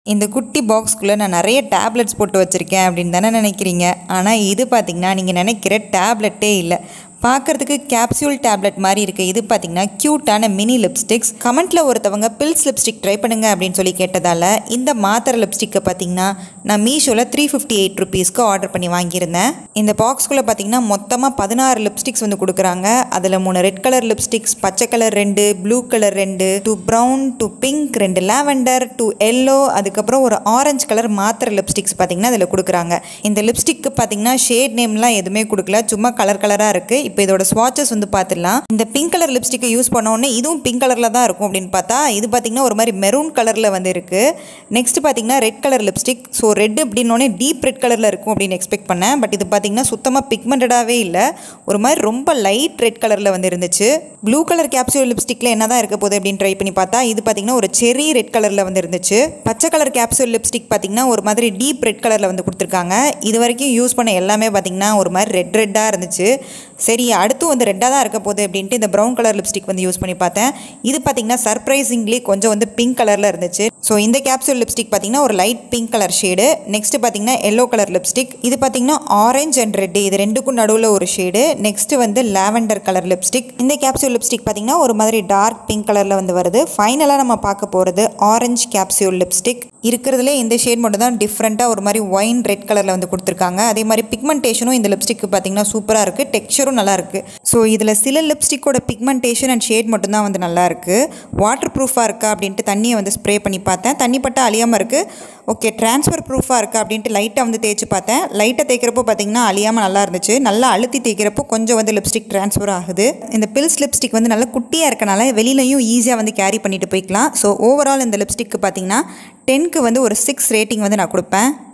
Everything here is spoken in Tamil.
இந்த குட்டி பாக்ஸ்குள்ளே நான் நிறைய டேப்லெட்ஸ் போட்டு வச்சுருக்கேன் அப்படின்னு தானே நினைக்கிறீங்க ஆனால் இது பார்த்திங்கன்னா நீங்கள் நினைக்கிற டேப்லெட்டே இல்லை பார்க்குறதுக்கு கேப்சியூல் டேப்லெட் மாதிரி இருக்குது இது பார்த்திங்கன்னா க்யூட்டான மினி லிப்ஸ்டிக்ஸ் கமெண்ட்டில் ஒருத்தவங்க பில்ஸ் லிப்ஸ்டிக் ட்ரை பண்ணுங்க அப்படின்னு சொல்லி கேட்டதால் இந்த மாத்திரை லிப்ஸ்டிக்கை பார்த்திங்கன்னா நான் மீஷோவில் த்ரீ ஃபிஃப்டி எயிட் ருபீஸ்க்கு ஆர்டர் பண்ணி வாங்கியிருந்தேன் இந்த பாக்ஸ்குள்ளே பார்த்திங்கன்னா மொத்தமாக பதினாறு லிப்ஸ்டிக்ஸ் வந்து கொடுக்குறாங்க அதில் மூணு ரெட் கலர் லிப்ஸ்டிக்ஸ் பச்சை கலர் ரெண்டு ப்ளூ கலர் ரெண்டு டூ ப்ரௌன் டூ பிங்க் ரெண்டு லாவெண்டர் டூ எல்லோ அதுக்கப்புறம் ஒரு ஆரஞ்சு கலர் மாத்திரை லிப்ஸ்டிக்ஸ் பார்த்திங்கன்னா இதில் கொடுக்குறாங்க இந்த லிப்ஸ்டிக்கு பார்த்திங்கன்னா ஷேட் நேம்லாம் எதுவுமே கொடுக்கல சும்மா கலர் கலராக இருக்குது இப்போ இதோட ஸ்வாட்சஸ் வந்து பார்த்துடலாம் இந்த பிங்க் கலர் லிப்ஸ்டிக்கை யூஸ் பண்ண உடனே இதுவும் பிங்க் கலரில் தான் இருக்கும் அப்படின்னு பார்த்தா இது பார்த்திங்கன்னா ஒரு மாதிரி மெரூன் கலரில் வந்து இருக்குது நெக்ஸ்ட் பார்த்திங்கன்னா red colour lipstick so red அப்படின்னோடனே டீப் ரெட் கலரில் இருக்கும் அப்படின்னு எக்ஸ்பெக்ட் பண்ணேன் பட் இது பார்த்திங்கன்னா சுத்தமாக பிக்மெண்டடாகவே இல்லை ஒரு மாதிரி ரொம்ப லைட் ரெட் கலரில் வந்து இருந்துச்சு ப்ளூ கலர் கேப்சூல் லிப்ஸ்டிக்கில் என்ன தான் இருக்க போகுது அப்படின்னு ட்ரை பண்ணி பார்த்தா இது பார்த்திங்கன்னா ஒரு செரி ரெட் கலரில் வந்து இருந்துச்சு பச்சை கலர் கேப்சூல் லிப்ஸ்டிக் பார்த்திங்கன்னா ஒரு மாதிரி டீப் ரெட் கலரில் வந்து கொடுத்துருக்காங்க இது வரைக்கும் யூஸ் பண்ண எல்லாமே பார்த்திங்கன்னா ஒரு மாதிரி ரெட் ரெட்டாக இருந்துச்சு சரி அடுத்து வந்து ரெட்டாக தான் இருக்க போகுது அப்படின்ட்டு இந்த ப்ரௌன் கலர் லிப்ஸ்டிக் வந்து யூஸ் பண்ணி பார்த்தேன் இது பார்த்திங்கன்னா சர்ப்ரைசிங்லி கொஞ்சம் வந்து பிங்க் கலரில் இருந்துச்சு ஸோ இந்த கேப்சூல் லிப்ஸ்டிக் பார்த்திங்கன்னா ஒரு light pink colour shade next பார்த்திங்கன்னா எல்லோ கலர் லிப்ஸ்டிக் இது பார்த்திங்கன்னா ஆரஞ்ச் அண்ட் ரெட் இது ரெண்டுக்கும் நடுவில் ஒரு ஷேடு நெக்ஸ்ட் வந்து லாவெண்டர் கலர் லிப்ஸ்டிக் இந்த கேப்சூல் லிப்ஸ்டிக் பார்த்திங்கன்னா ஒரு மாதிரி டார்க் பிங்க் கலரில் வந்து வருது ஃபைனலாக நம்ம பார்க்க போகிறது ஆரஞ்சு கேப்சூல் லிப்ஸ்டிக் இருக்கிறதுலே இந்த ஷேட் மட்டும் தான் டிஃப்ரெண்ட்டாக ஒரு மாதிரி ஒயின் ரெட் கலரில் வந்து கொடுத்துருக்காங்க அதே மாதிரி பிக்மெண்டேஷனும் இந்த லிப்ஸ்டிக்கு பார்த்திங்கன்னா சூப்பராக இருக்குது டெக்ஸ்சரும் நல்லா இருக்குது ஸோ இதில் சில லிப்ஸ்டிக்கோட பிக்மெண்டேஷன் அண்ட் ஷேட் மட்டும்தான் வந்து நல்லா இருக்குது வாட்டர் ப்ரூஃபாக இருக்கா அப்படின்ட்டு தண்ணியை வந்து ஸ்ப்ரே பண்ணி பார்த்தேன் தண்ணி பட்டா அழியாமல் இருக்குது ஓகே ட்ரான்ஸ்ஃபர் ப்ரூஃபாக இருக்கா அப்படின்ட்டு லைட்டாக வந்து தேய்ச்சி பார்த்தேன் லைட்டாக தேய்க்கிறப்போ பார்த்திங்கன்னா அழியாமல் நல்லா இருந்துச்சு நல்லா அழுத்தி தேய்க்கிறப்போ கொஞ்சம் வந்து லிப்ஸ்டிக் ட்ரான்ஸ்ஃபர் ஆகுது இந்த பில்ஸ் லிப்ஸ்டிக் வந்து நல்லா குட்டியாக இருக்கனால வெளியிலையும் ஈஸியாக வந்து கேரி பண்ணிட்டு போய்க்கலாம் ஸோ ஓவரால் இந்த லிப்ஸ்டிக்கு பார்த்திங்கன்னா டென்க்கு வந்து ஒரு சிக்ஸ் ரேட்டிங் வந்து நான் கொடுப்பேன்